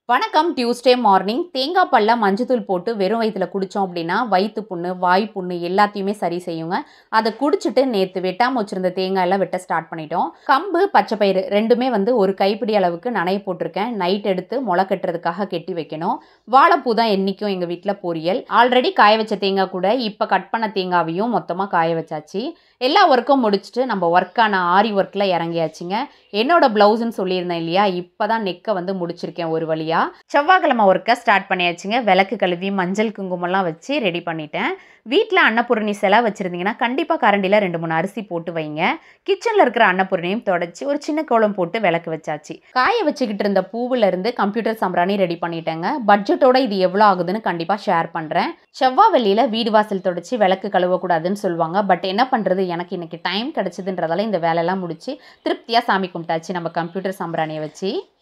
வணக்கம் Tuesday morning தேங்காய் பல்ல மஞ்சத்தூள் போட்டு வெறும் வயிற்றுல குடித்தோம் அப்படின்னா வயிற்று புண்ணு வாய் புண்ணு எல்லாத்தையுமே சரி செய்யுங்க அதை குடிச்சிட்டு நேற்று வெட்டாமல் வச்சுருந்த தேங்காய் எல்லாம் வெட்ட ஸ்டார்ட் பண்ணிட்டோம் கம்பு பச்சைப்பயிறு ரெண்டுமே வந்து ஒரு கைப்பிடி அளவுக்கு நனைய போட்டிருக்கேன் நைட் எடுத்து முளை கட்டுறதுக்காக கெட்டி வைக்கணும் வாழைப்பூ தான் என்றைக்கும் எங்கள் வீட்டில் பொரியல் ஆல்ரெடி காய வச்ச தேங்காய் கூட இப்போ கட் பண்ண தேங்காவையும் மொத்தமாக காய வச்சாச்சு எல்லா ஒர்க்கும் முடிச்சுட்டு நம்ம ஒர்க்கான ஆரி ஒர்க்கில் இறங்கியாச்சுங்க என்னோட ப்ளவுஸ்ன்னு சொல்லியிருந்தேன் இல்லையா இப்போ தான் நெக்கை வந்து முடிச்சிருக்கேன் ஒரு வழியாக செவ்வாய்க்கிழமை ஒர்க்கை ஸ்டார்ட் பண்ணியாச்சுங்க விளக்கு கழுவி மஞ்சள் குங்குமம்லாம் வச்சு ரெடி பண்ணிட்டேன் வீட்டில் அன்னபூரணி செலா வச்சுருந்தீங்கன்னா கண்டிப்பாக கரண்டியில் ரெண்டு மூணு அரிசி போட்டு வைங்க கிச்சனில் இருக்கிற அன்னபூரணியும் தொடச்சி ஒரு சின்ன கோலம் போட்டு விளக்கு வச்சாச்சு காய வச்சுக்கிட்டு இருந்த பூவில் இருந்து கம்ப்யூட்டர் சம்பராணி ரெடி பண்ணிட்டேங்க பட்ஜெட்டோட இது எவ்வளோ ஆகுதுன்னு கண்டிப்பாக ஷேர் பண்ணுறேன் செவ்வாய் வெள்ளியில் வீடு வாசல் தொடச்சி விளக்கு கழுவக்கூடாதுன்னு சொல்லுவாங்க பட் என்ன பண்ணுறது எனக்கு இன்னைக்கு டைம் கிடச்சிதுன்றதால இந்த வேலையெல்லாம் முடிச்சு திருப்தியாக சாமி கும்பிட்டாச்சு நம்ம கம்ப்யூட்டர் சம்பராணியை வச்சு